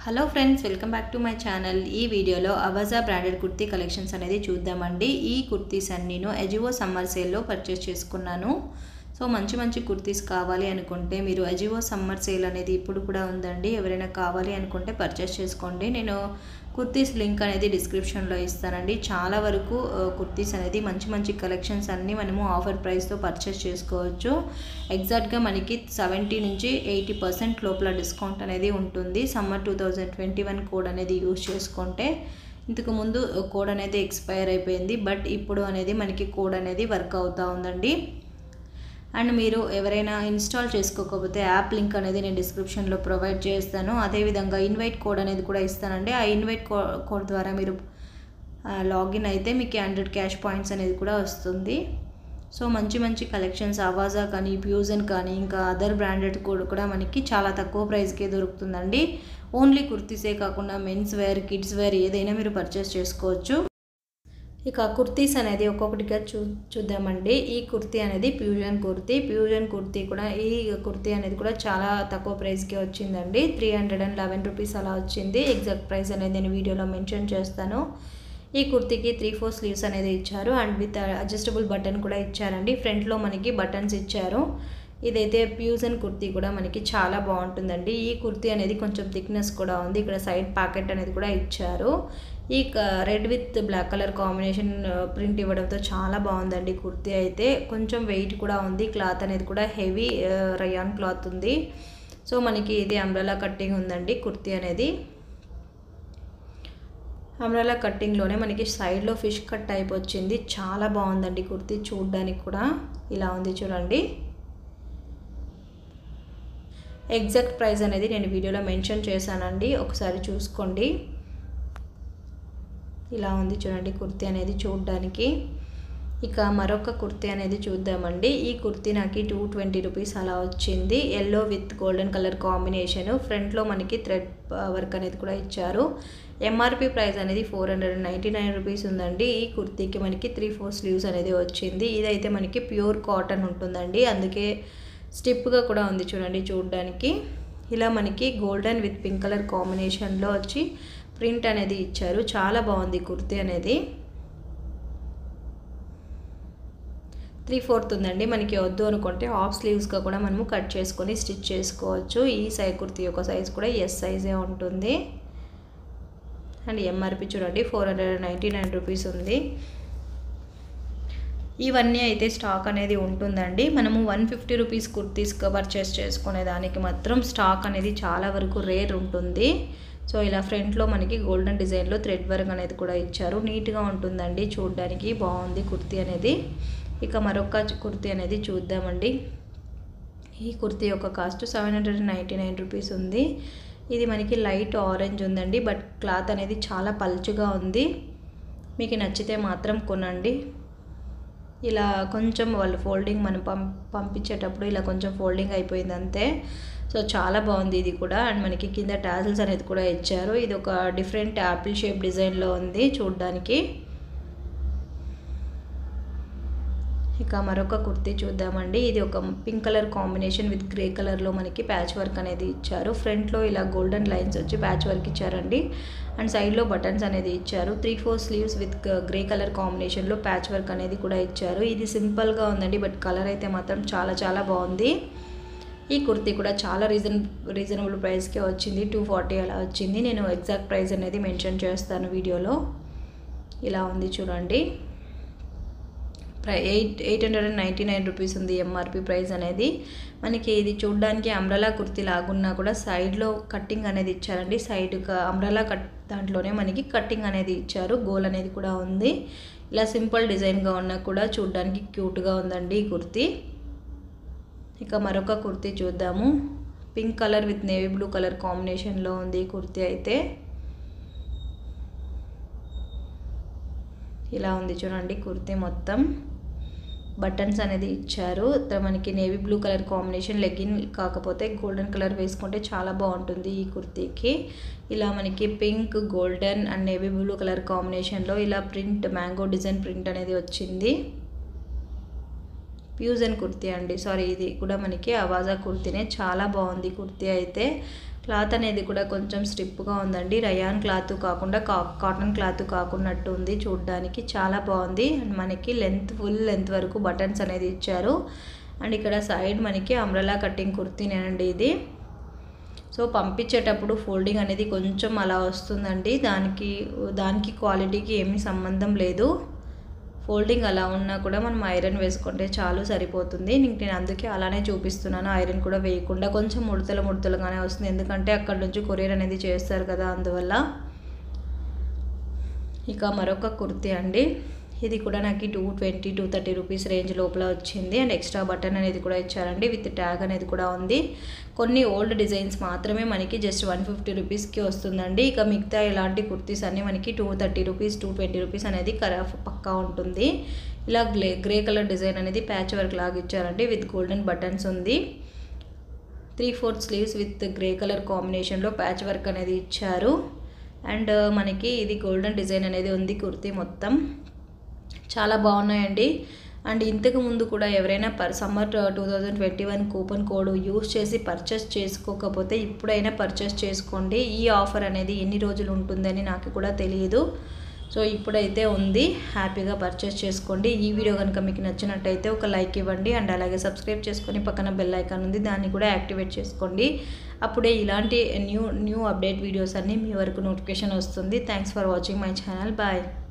hello friends welcome back to my channel ఈ వీడియోలో అవజా branded kurti collections అనేది చూద్దామండి ఈ కుర్తీస్ అన్ని నేను ఎజివో సమ్మర్ సేల్లో పర్చేస్ చేసుకున్నాను సో మంచి మంచి కుర్తీస్ కావాలి అనుకుంటే మీరు అజివో సమ్మర్ సేల్ అనేది ఇప్పుడు కూడా ఉందండి ఎవరైనా కావాలి అనుకుంటే పర్చేస్ చేసుకోండి నేను కుర్తీస్ లింక్ అనేది డిస్క్రిప్షన్లో ఇస్తానండి చాలా వరకు ఆ, కుర్తీస్ అనేది మంచి మంచి కలెక్షన్స్ అన్నీ మనము ఆఫర్ ప్రైస్తో పర్చేస్ చేసుకోవచ్చు ఎగ్జాక్ట్గా మనకి సెవెంటీ నుంచి ఎయిటీ పర్సెంట్ లోపల డిస్కౌంట్ అనేది ఉంటుంది summer two thousand twenty one code అనేది యూజ్ చేసుకుంటే ఇంతకు ముందు కోడ్ అనేది ఎక్స్పైర్ అయిపోయింది బట్ ఇప్పుడు అనేది మనకి కోడ్ అనేది వర్క్ అవుతూ ఉందండి అండ్ మీరు ఎవరైనా ఇన్స్టాల్ చేసుకోకపోతే యాప్ లింక్ అనేది నేను డిస్క్రిప్షన్లో ప్రొవైడ్ చేస్తాను అదేవిధంగా ఇన్వైట్ కోడ్ అనేది కూడా ఇస్తానండి ఆ ఇన్వైట్ కో కోడ్ ద్వారా మీరు లాగిన్ అయితే మీకు హండ్రెడ్ క్యాష్ పాయింట్స్ అనేది కూడా వస్తుంది సో మంచి మంచి కలెక్షన్స్ అవాజా కానీ ప్యూజన్ కానీ ఇంకా అదర్ బ్రాండెడ్ కూడా కూడా మనకి చాలా తక్కువ ప్రైస్కే దొరుకుతుందండి ఓన్లీ కుర్తీసే కాకుండా మెన్స్ వేర్ కిడ్స్ వేర్ ఏదైనా మీరు పర్చేస్ చేసుకోవచ్చు ఇక కుర్తీస్ అనేది ఒక్కొక్కటిగా చూ చూద్దామండి ఈ కుర్తీ అనేది ప్యూజన్ కుర్తీ ప్యూజన్ కుర్తీ కూడా ఈ కుర్తీ అనేది కూడా చాలా తక్కువ ప్రైస్కి వచ్చిందండి three hundred and eleven rupees అలా వచ్చింది ఎగ్జాక్ట్ ప్రైస్ అనేది నేను వీడియోలో మెన్షన్ చేస్తాను ఈ కుర్తీకి త్రీ ఫోర్ స్లీవ్స్ అనేది ఇచ్చారు అండ్ విత్ అడ్జస్టబుల్ బటన్ కూడా ఇచ్చారండి ఫ్రంట్లో మనకి బటన్స్ ఇచ్చారు ఇదైతే ప్యూజన్ కుర్తీ కూడా మనకి చాలా బాగుంటుందండి ఈ కుర్తీ అనేది కొంచెం థిక్నెస్ కూడా ఉంది ఇక్కడ సైడ్ ప్యాకెట్ అనేది కూడా ఇచ్చారు ఈ red with black colour combination print ఇవ్వడంతో చాలా బాగుందండి కుర్తీ అయితే కొంచెం వెయిట్ కూడా ఉంది క్లాత్ అనేది కూడా హెవీ రయాన్ క్లాత్ ఉంది సో మనకి ఇది అంబ్రెలా కట్టింగ్ ఉందండి కుర్తీ అనేది అంబ్రెలా కట్టింగ్లోనే మనకి సైడ్లో ఫిష్ కట్ టైప్ వచ్చింది చాలా బాగుందండి కుర్తీ చూడడానికి కూడా ఇలా ఉంది చూడండి ఎగ్జాక్ట్ ప్రైస్ అనేది నేను వీడియోలో మెన్షన్ చేశానండి ఒకసారి చూసుకోండి ఇలా ఉంది చూడండి కుర్తీ అనేది చూడడానికి ఇక మరొక కుర్తీ అనేది చూద్దామండి ఈ కుర్తీ నాకు టూ ట్వంటీ రూపీస్ అలా వచ్చింది yellow with golden colour combination ఫ్రంట్లో మనకి థ్రెడ్ వర్క్ అనేది కూడా ఇచ్చారు ఎంఆర్పి ప్రైస్ అనేది four hundred ninety nine rupees ఉందండి ఈ కుర్తీకి మనకి త్రీ ఫోర్ స్లీవ్స్ అనేది వచ్చింది ఇదైతే మనకి ప్యూర్ కాటన్ ఉంటుందండి అందుకే స్టిప్గా కూడా ఉంది చూడండి చూడడానికి ఇలా మనకి గోల్డెన్ విత్ పింక్ కలర్ కాంబినేషన్లో వచ్చి ప్రింట్ అనేది ఇచ్చారు చాలా బాగుంది కుర్తీ అనేది త్రీ ఫోర్త్ ఉందండి మనకి వద్దు అనుకుంటే హాఫ్ స్లీవ్స్గా కూడా మనము కట్ చేసుకొని స్టిచ్ చేసుకోవచ్చు ఈ సై కుర్తీ యొక్క సైజ్ కూడా ఎస్ సైజే ఉంటుంది అండ్ ఎంఆర్పి చూడండి four hundred ninety nine rupees ఉంది ఇవన్నీ అయితే స్టాక్ అనేది ఉంటుందండి మనము one fifty rupees kurtis purchase చేసుకునే దానికి మాత్రం స్టాక్ అనేది చాలా వరకు రేర్ ఉంటుంది సో ఇలా ఫ్రంట్లో మనకి గోల్డెన్ డిజైన్లో థ్రెడ్ వర్క్ అనేది కూడా ఇచ్చారు నీట్గా ఉంటుందండి చూడడానికి బాగుంది కుర్తీ అనేది ఇక మరొక కుర్తీ అనేది చూద్దామండి ఈ కుర్తీ యొక్క cost seven hundred ninety nine rupees ఉంది ఇది మనకి లైట్ ఆరెంజ్ ఉందండి బట్ క్లాత్ అనేది చాలా పల్చుగా ఉంది మీకు నచ్చితే మాత్రం కొనండి ఇలా కొంచెం వాళ్ళు ఫోల్డింగ్ మనం పం పంపించేటప్పుడు ఇలా కొంచెం ఫోల్డింగ్ అయిపోయింది అంతే సో చాలా బాగుంది ఇది కూడా అండ్ మనకి కింద టాజిల్స్ అనేది కూడా ఇచ్చారు ఇది ఒక డిఫరెంట్ యాపిల్ షేప్ డిజైన్లో ఉంది చూడడానికి ఇక మరొక కుర్తీ చూద్దామండి ఇది ఒక pink colour combination with grey కలర్లో మనకి ప్యాచ్ వర్క్ అనేది ఇచ్చారు ఫ్రంట్లో ఇలా గోల్డెన్ లైన్స్ వచ్చి ప్యాచ్ వర్క్ ఇచ్చారండి అండ్ సైడ్లో బటన్స్ అనేది ఇచ్చారు three four sleeves with grey colour కాంబినేషన్లో ప్యాచ్ వర్క్ అనేది కూడా ఇచ్చారు ఇది సింపుల్గా ఉందండి బట్ కలర్ అయితే మాత్రం చాలా చాలా బాగుంది ఈ కుర్తీ కూడా చాలా రీజన్ రీజనబుల్ ప్రైస్కే వచ్చింది టూ ఫార్టీ అలా వచ్చింది నేను ఎగ్జాక్ట్ ప్రైస్ అనేది మెన్షన్ చేస్తాను వీడియోలో ఇలా ఉంది చూడండి ప్రై eight eight hundred and ninety nine rupees ఉంది ఎంఆర్పి ప్రైస్ అనేది మనకి ఇది చూడడానికి అంబ్రలా కుర్తీ లాగున్నా కూడా సైడ్లో కట్టింగ్ అనేది ఇచ్చారండి సైడ్ అంబ్రలా కట్ దాంట్లోనే మనకి కట్టింగ్ అనేది ఇచ్చారు గోల్ అనేది కూడా ఉంది ఇలా సింపుల్ డిజైన్గా ఉన్నా కూడా చూడడానికి క్యూట్గా ఉందండి ఈ కుర్తీ ఇక మరొక కుర్తీ చూద్దాము pink colour with navy blue colour కాంబినేషన్లో ఉంది ఈ కుర్తీ అయితే ఇలా ఉంది చూడండి కుర్తీ మొత్తం బటన్స్ అనేది ఇచ్చారు మనకి navy blue colour combination legging కాకపోతే గోల్డెన్ కలర్ వేసుకుంటే చాలా బాగుంటుంది ఈ కుర్తీకి ఇలా మనకి pink golden and navy blue colour కాంబినేషన్లో ఇలా ప్రింట్ మ్యాంగో డిజైన్ ప్రింట్ అనేది వచ్చింది ఫ్యూజన్ కుర్తీ అండి సారీ ఇది కూడా మనకి అవాజా కుర్తీనే చాలా బాగుంది కుర్తీ అయితే క్లాత్ అనేది కూడా కొంచెం స్ట్రిప్గా ఉందండి రయాన్ క్లాత్ కాకుండా కా కాటన్ క్లాత్ కాకున్నట్టు ఉంది చూడడానికి చాలా బాగుంది అండ్ మనకి లెంత్ ఫుల్ లెంత్ వరకు బటన్స్ అనేది ఇచ్చారు అండ్ ఇక్కడ సైడ్ మనకి అమ్రలా కటింగ్ కుర్తీనేనండి ఇది సో పంపించేటప్పుడు ఫోల్డింగ్ అనేది కొంచెం అలా వస్తుందండి దానికి దానికి క్వాలిటీకి ఏమీ సంబంధం లేదు ఫోల్డింగ్ అలా ఉన్నా కూడా మనం ఐరన్ వేసుకుంటే చాలు సరిపోతుంది ఇంక నేను అందుకే అలానే చూపిస్తున్నాను ఐరన్ కూడా వేయకుండా కొంచెం ముడతలు ముడతలుగానే వస్తుంది ఎందుకంటే అక్కడ నుంచి కొరియర్ అనేది చేస్తారు కదా అందువల్ల ఇక మరొక కుర్తీ అండి ఇది కూడా నాకు two twenty two thirty rupees range లోపల వచ్చింది అండ్ ఎక్స్ట్రా బటన్ అనేది కూడా ఇచ్చారండి విత్ ట్యాగ్ అనేది కూడా ఉంది కొన్ని ఓల్డ్ డిజైన్స్ మాత్రమే మనకి జస్ట్ వన్ ఫిఫ్టీ రూపీస్కి వస్తుందండి ఇక మిగతా ఇలాంటి కుర్తీస్ అన్నీ మనకి two thirty rupees two twenty rupees అనేది కర పక్కా ఉంటుంది ఇలా గ్రే గ్రే కలర్ డిజైన్ అనేది ప్యాచ్ వర్క్ లాగా ఇచ్చారండి విత్ గోల్డెన్ బటన్స్ ఉంది three fourth sleeves with grey colour కాంబినేషన్లో ప్యాచ్ వర్క్ అనేది ఇచ్చారు అండ్ మనకి ఇది గోల్డెన్ డిజైన్ అనేది ఉంది కుర్తీ మొత్తం చాలా బాగున్నాయండి అండ్ ఇంతకు ముందు కూడా ఎవరైనా per summer two thousand twenty one coupon code use చేసి పర్చేస్ చేసుకోకపోతే ఇప్పుడైనా పర్చేస్ చేసుకోండి ఈ ఆఫర్ అనేది ఎన్ని రోజులు ఉంటుందని నాకు కూడా తెలియదు సో ఇప్పుడైతే ఉంది హ్యాపీగా పర్చేస్ చేసుకోండి ఈ వీడియో కనుక మీకు నచ్చినట్టయితే ఒక లైక్ ఇవ్వండి అండ్ అలాగే సబ్స్క్రైబ్ చేసుకొని పక్కన బెల్ ఐకాన్ ఉంది దాన్ని కూడా యాక్టివేట్ చేసుకోండి అప్పుడే ఇలాంటి న్యూ న్యూ అప్డేట్ వీడియోస్ అన్నీ మీ వరకు నోటిఫికేషన్ వస్తుంది thanks for watching my channel bye